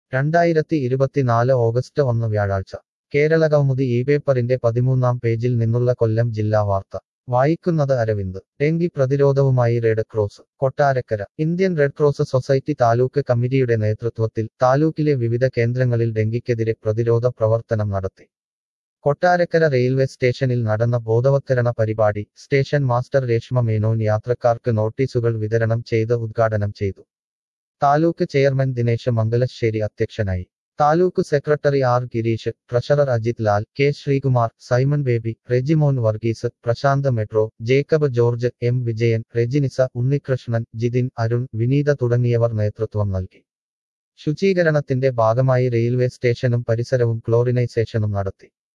രണ്ടായിരത്തി ഇരുപത്തിനാല് ഓഗസ്റ്റ് ഒന്ന് വ്യാഴാഴ്ച കേരള കൗമുദി ഈ പേപ്പറിന്റെ പതിമൂന്നാം പേജിൽ നിന്നുള്ള കൊല്ലം ജില്ലാ വാർത്ത വായിക്കുന്നത് അരവിന്ദ് ഡെങ്കി പ്രതിരോധവുമായി Red Cross Kottarakkara Indian Red Cross society taluk കമ്മിറ്റിയുടെ നേതൃത്വത്തിൽ താലൂക്കിലെ വിവിധ കേന്ദ്രങ്ങളിൽ ഡെങ്കിക്കെതിരെ പ്രതിരോധ പ്രവർത്തനം നടത്തി കൊട്ടാരക്കര റെയിൽവേ സ്റ്റേഷനിൽ നടന്ന ബോധവത്കരണ പരിപാടി സ്റ്റേഷൻ മാസ്റ്റർ രേഷ്മ മേനോൻ യാത്രക്കാർക്ക് നോട്ടീസുകൾ വിതരണം ചെയ്ത് ഉദ്ഘാടനം ചെയ്തു താലൂക്ക് ചെയർമാൻ ദിനേശ് മംഗലശ്ശേരി അധ്യക്ഷനായി taluk secretary R Gireesh treasurer Ajith Lal K Sreekumar Simon Baby Rejimon Varghese Prashanth Metro Jacob George M Vijayan Reginisa Unnikrishnan Jithin Arun Vineetha തുടങ്ങിയവർ നേതൃത്വം നൽകി ശുചീകരണത്തിന്റെ ഭാഗമായി റെയിൽവേ സ്റ്റേഷനും പരിസരവും ക്ലോറിനൈസേഷനും നടത്തി